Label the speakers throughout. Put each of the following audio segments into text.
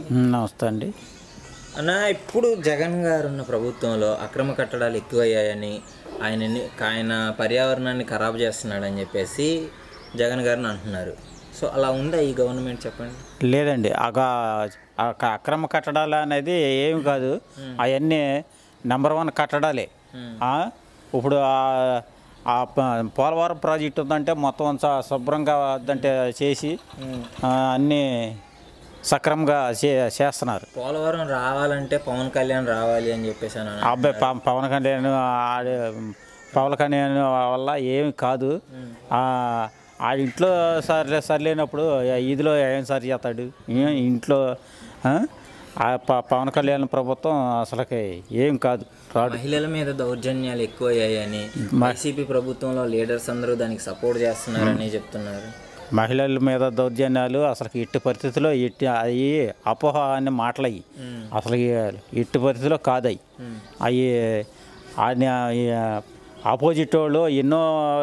Speaker 1: నమస్తే అండి
Speaker 2: అన్న ఇప్పుడు జగన్ గారు ఉన్న ప్రభుత్వంలో అక్రమ కట్టడాలు ఎక్కువయ్యాయని ఆయనని ఆయన పర్యావరణాన్ని ఖరాబ్ చేస్తున్నాడని చెప్పేసి జగన్ గారిని అంటున్నారు సో అలా ఉందా ఈ గవర్నమెంట్ చెప్పండి
Speaker 1: లేదండి అక ఆ క- అక్రమ కట్టడాలు అనేది ఏమి కాదు అవన్నీ నెంబర్ వన్ కట్టడాలే ఆ, ఇప్పుడు ఆ- ఆ ప- పోలవరం ప్రాజెక్ట్ ఉందంటే మొత్తం అంతా శుభ్రంగా అంటే చేసి ఆ, అన్నీ సక్రమంగా చే చేస్తున్నారు
Speaker 2: పోలవరం రావాలంటే పవన్ కళ్యాణ్ రావాలి అని చెప్పేసి అని
Speaker 1: ఆ అబ్బాయి ప- పవన్ కళ్యాణ్ ఆడ పవన్ కళ్యాణ్ వల్ల ఏమి కాదు ఆ ఆ ఇంట్లో సర్లే సర్లేనప్పుడు ఇదిలో ఏం సరి చేస్తాడు ఏ- ఇంట్లో ఆ? ఆ ప- పవన్ కళ్యాణ్ ప్రభుత్వం అసలుకి ఏం కాదు రాడు
Speaker 2: మహిళల మీద దౌర్జన్యాలు ఎక్కువయ్యాయని వైసీపీ ప్రభుత్వంలో లీడర్స్ అందరూ దానికి సపోర్ట్ చేస్తున్నారని చెప్తున్నారు
Speaker 1: మహిళల మీద దౌర్జన్యాలు అసలు ఇట్టి పరిస్థితిలో ఇట్టి అవి అపోహ అనే మాటలు అవి అసలు ఇట్టి పరిస్థితిలో కాదు అవి అవి ఆయన ఆపోజిట్ వాళ్ళు ఎన్నో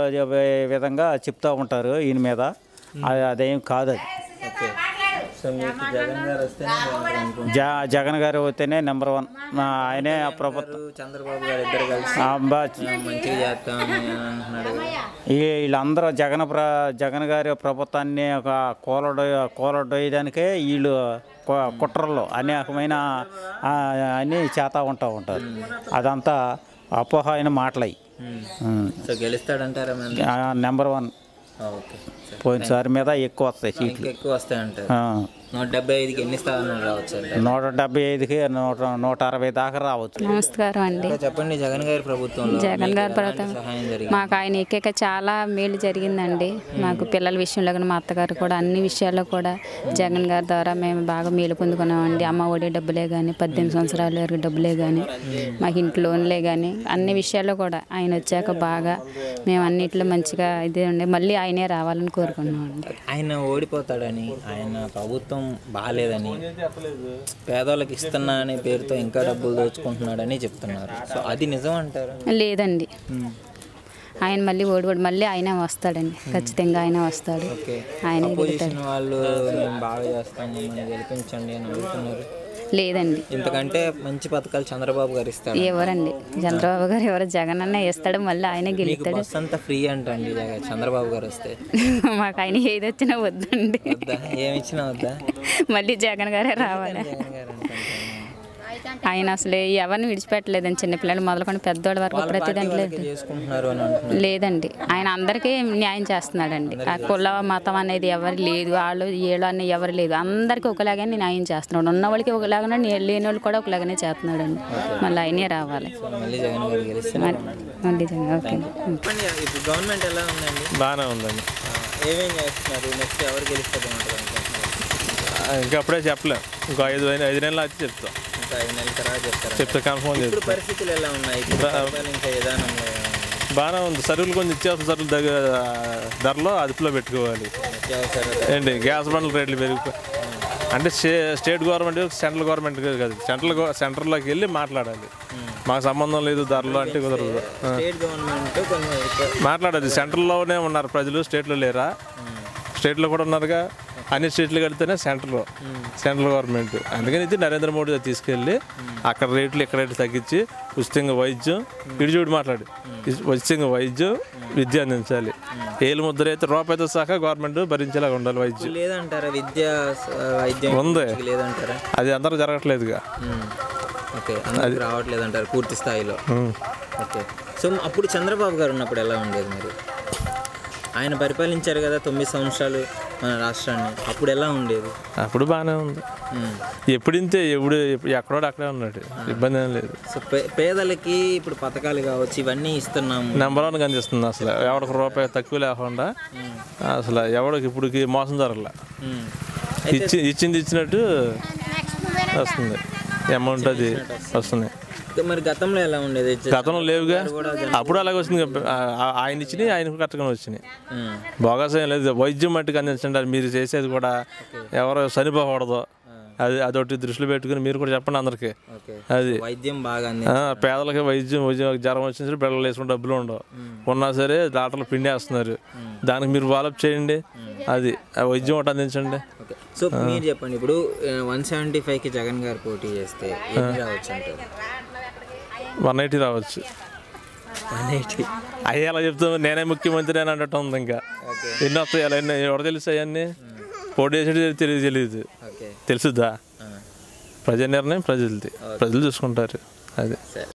Speaker 1: విధంగా చెప్తూ ఉంటారు ఈయన మీద అది అదేం కాదు అది
Speaker 2: ఓకే సో మీకు జగన్ గారు వస్తేనే బాగుంటుంది అనుకుంటున్నారు.
Speaker 1: జ జగన్ గారు అయితేనే నెంబర్ వన్ ఆయనే ఆ ప్రభుత్వం
Speaker 2: చంద్రబాబు గారు ఇద్దరు కలిసి
Speaker 1: ఆ బా-
Speaker 2: మంచిగా చేస్తామని అంటున్నాడు
Speaker 1: ఈ వీళ్ళందరూ జగన్ ప్ర జగన్ గారి ప్రభుత్వాన్ని ఒక కోలడో కోలడోయడానికే వీళ్ళు కు- కుట్రల్లో అనేకమైన ఆ, అన్నీ చేతా ఉంటా ఉంటారు అదంతా అపోహ అయిన మాటలవి
Speaker 2: సో గెలుస్తాడంటారా మరి
Speaker 1: నెంబర్ వన్
Speaker 2: ఓకే సరే.
Speaker 1: పోయినసారి మీద ఎక్కువ వస్తాయి సీట్లు
Speaker 2: ఇంకా ఎక్కువ వస్తాయంటారు
Speaker 1: ఆ,
Speaker 2: నూట డెబ్బై ఐదుకి ఎన్ని స్థానాలు రావచ్చు అంటారు
Speaker 1: నూట డెబ్బై ఐదుకి నూట నూట అరవై దాకా రావచ్చు
Speaker 3: నమస్కారం అండి
Speaker 2: ఇంకా చెప్పండి జగన్ గారి ప్రభుత్వంలో
Speaker 3: జగన్
Speaker 2: మీకు
Speaker 3: గారి
Speaker 2: ఎలాంటి
Speaker 3: ప్రభుత్వం
Speaker 2: సహాయం జరిగింది
Speaker 3: మాకు ఆయన ఎక్కాక చాలా మేలు జరిగిందండి మాకు పిల్లల విషయంలో కానీ మా అత్తగారు కూడా అన్ని విషయాల్లో కూడా జగన్ గారి ద్వారా మేము బాగా మేలు పొందుకున్నామండి అమ్మ ఒడి డబ్బులే కానీ పద్దెనిమిది సంవత్సరాల వరకు డబ్బులే కానీ మాకు ఇంటి లోన్లే కానీ అన్ని విషయాల్లో కూడా ఆయన వచ్చాక బాగా మేము అన్నిట్లో మంచిగా ఇదే ఉండి మళ్ళీ ఆయనే రావాలని కోరుకున్నామండి
Speaker 2: ఆయన ఓడిపోతాడని ఆయన ప్రభుత్వం బాగాలేదని పేదవాళ్ళకి ఇస్తున్నా అనే పేరుతో ఇంకా డబ్బులు దోచుకుంటున్నాడని చెప్తున్నారు సో అది నిజం అంటారు
Speaker 3: లేదండి ఆయన మళ్ళీ ఓడిపోడు మళ్ళీ ఆయనే వస్తాడండి ఖచ్చితంగా ఆయన వస్తాడు
Speaker 2: ఓకే
Speaker 3: ఆయనే గెలుతాడు
Speaker 2: అపోజిషన్ వాళ్ళు మేము బాగా చేస్తాం మమ్మల్ని గెలిపించండి అని అడుగుతున్నారు
Speaker 3: లేదండి
Speaker 2: ఇంతకంటే మంచి పథకాలు చంద్రబాబు గారు ఇస్తారు
Speaker 3: ఎవరండి చంద్రబాబు గారు ఎవరు జగన్ అన్న వేస్తాడు మళ్ళీ ఆయనే
Speaker 2: మీకు
Speaker 3: గెలుస్తాడు
Speaker 2: బస్ అంతా ఫ్రీ అంటండి జగన్ చంద్రబాబు గారు వస్తే
Speaker 3: మాకు ఆయన ఏది వచ్చినా వద్దండి
Speaker 2: వద్దా ఏమి ఇచ్చినా వద్దా
Speaker 3: మళ్ళీ జగన్ గారే రావాలి
Speaker 2: జగన్ గారు అంటే
Speaker 3: ఆయన అసలు ఎవరిని విడిచిపెట్టలేదండి చిన్నపిల్లలు మొదలుకొని పెద్దోళ్ళ వరకు ప్రతి దాంట్లో లేదు
Speaker 2: చేసుకుంటున్నారు అని అంటున్నారు
Speaker 3: లేదండి ఆయన అందరికీ న్యాయం చేస్తున్నాడండి ఆ కుల మతం అనేది ఎవరు లేదు వాళ్ళు ఏళ్ళు అనే ఎవరు లేదు అందరికీ ఒకలాగానే న్యాయం చేస్తున్నాడు ఉన్న వాళ్ళకి ఒకలాగానే నే- లేని వాళ్ళు కూడా ఒకలాగానే చేస్తున్నాడండి మళ్ళీ ఆయనే రావాలి
Speaker 2: సో మళ్ళీ జగన్ గారు గెలిస్తే
Speaker 3: మళ్ళీ జగన్ ఓకే
Speaker 2: చెప్పండి ఇప్పుడు గవర్నమెంట్ ఎలా ఉందండి
Speaker 4: బాగానే ఉందండి
Speaker 2: ఆ, ఏమేం చేస్తున్నారు నెక్స్ట్ ఎవరు గెలిస్తే బాగుంటుంది అనుకుంటున్నారు
Speaker 4: ఆ, ఇంకా అప్పుడే చెప్పలేం ఇంకో ఐదు ఐదు ఐదు నెలలు వచ్చి చెప్తా
Speaker 2: ఇంకా ఐదు నెలల తర్వాత చెప్తారా
Speaker 4: చెప్తా కన్ఫర్మ్
Speaker 2: ఇప్పుడు
Speaker 4: చెప్తా
Speaker 2: పరిస్థితులు ఎలా ఉన్నాయి ఇప్పుడు పరిపాలించే విధానంలో
Speaker 4: బాగానే ఉంది సరుకులు కొంచెం ఇచ్చేస్తున్న సరుకులు దగ్గర ధరలో అదుపులో పెట్టుకోవాలి
Speaker 2: నిత్యావసర
Speaker 4: ఏంటి గ్యాస్ బండ్ల రేట్లు పెరిగిపోయి అంటే stay state government central government కాదు సెంట్రల్ గవ- సెంటర్లోకి వెళ్ళి మాట్లాడాలి మాకు సంబంధం లేదు ధరలు అంటే కుదరదు ఆ.
Speaker 2: స్టేట్ గవర్నమెంట్ కొంచెం ఎక్కువ
Speaker 4: మాట్లాడాలి సెంట్రల్లోనే ఉన్నారు ప్రజలు స్టేట్లో లేరా స్టేట్లో కూడా ఉన్నారుగా అన్ని స్టేట్లు కడితేనే సెంట్రల్ సెంట్రల్ గవర్నమెంట్ అందుకని ఇది నరేంద్ర మోడీ గారు తీసుకెళ్ళి అక్కడ రేట్లు ఇక్కడ రేట్లు తగ్గించి ఉచితంగా వైద్యం ఇడిచూడి మాట్లాడి ఉచితంగా వైద్యం విద్య అందించాలి ఏలు ముద్ర అయితే రూపాయితో సహా గవర్నమెంట్ భరించేలాగా ఉండాలి వైద్యం
Speaker 2: లేదంటారా విద్య స- వైద్యం
Speaker 4: ఉంది.
Speaker 2: మంచిగా లేదంటారా
Speaker 4: అది అందరూ జరగట్లేదుగా
Speaker 2: ఉమ్. ఓకే అందరికి రావట్లేదు అంటారు పూర్తి స్థాయిలో ఓకే సో అప్పుడు చంద్రబాబు గారు ఉన్నప్పుడు ఎలా ఉండేది మరి ఆయన పరిపాలించారు కదా తొమ్మిది సంవత్సరాలు మన రాష్ట్రాన్ని అప్పుడు ఎలా ఉండేది
Speaker 4: అప్పుడు బాగానే ఉంది
Speaker 2: ఉమ్.
Speaker 4: ఎప్పుడింతే ఎప్పుడు ఎక్కడోడు అక్కడే ఉన్నాడు ఇబ్బంది ఏం లేదు
Speaker 2: సో పే- పేదలకి ఇప్పుడు పథకాలు కావచ్చు ఇవన్నీ ఇస్తున్నాము
Speaker 4: నెంబర్ వన్ కనిపిస్తుంది అసలు ఎవడికి రూపాయి తక్కువ లేకుండా అసలు ఎవడికి ఇప్పటికి మోసం జరగల
Speaker 2: ఉమ్.
Speaker 4: ఇచ్చి ఇచ్చింది ఇచ్చినట్టు వస్తుంది అమౌంట్ అది వస్తుంది
Speaker 2: ఇక మరి గతంలో ఎలా ఉండేది
Speaker 4: గతంలో లేవుగా అప్పుడు అలాగే వచ్చింది కదా. ఆ- ఆయన ఇచ్చినాయి ఆయనకు కరెక్ట్గా వచ్చినాయి
Speaker 2: ఉమ్.
Speaker 4: బోగస్ ఏం లేదు వైద్యం మట్టుకు అందించండి అది మీరు చేసేది కూడా ఎవరు చనిపోకూడదు అది అదొకటి దృష్టిలో పెట్టుకుని మీరు కూడా చెప్పండి అందరికి
Speaker 2: ఓకే
Speaker 4: అది
Speaker 2: వైద్యం బాగా అంది
Speaker 4: ఆ, పేదలకి వైద్యం వైద్యం జ్వరం వచ్చిన సరే బిడ్డలు వేసుకుని డబ్బులు ఉండవు ఉన్నా సరే డాక్టర్లు పిండేస్తున్నారు దానికి మీరు డెవలప్ చేయండి అది ఆ వైద్యం ఒకటి అందించండి
Speaker 2: ఓకే సో మీరు చెప్పండి ఇప్పుడు వన్ సెవెంటీ ఫైవ్కి జగన్ గారు పోటీ చేస్తే ఎన్ని రావచ్చు అంటారు
Speaker 4: వన్ ఎయిటీ రావచ్చు
Speaker 2: వన్ ఎయిటీ
Speaker 4: అయ్యి ఎలా చెప్తావు నేనే ముఖ్యమంత్రి అని అనటం ఉంది ఇంకా ఎన్ని వస్తాయి అలా ఎన్ని ఎవరు తెలుసు అవన్నీ పోటీ చేసేది తెలియదు తెలియదు
Speaker 2: ఓకే
Speaker 4: తెలుసుద్దా ప్రజా నిర్ణయం ప్రజలది ప్రజలు చూసుకుంటారు అది
Speaker 2: సరే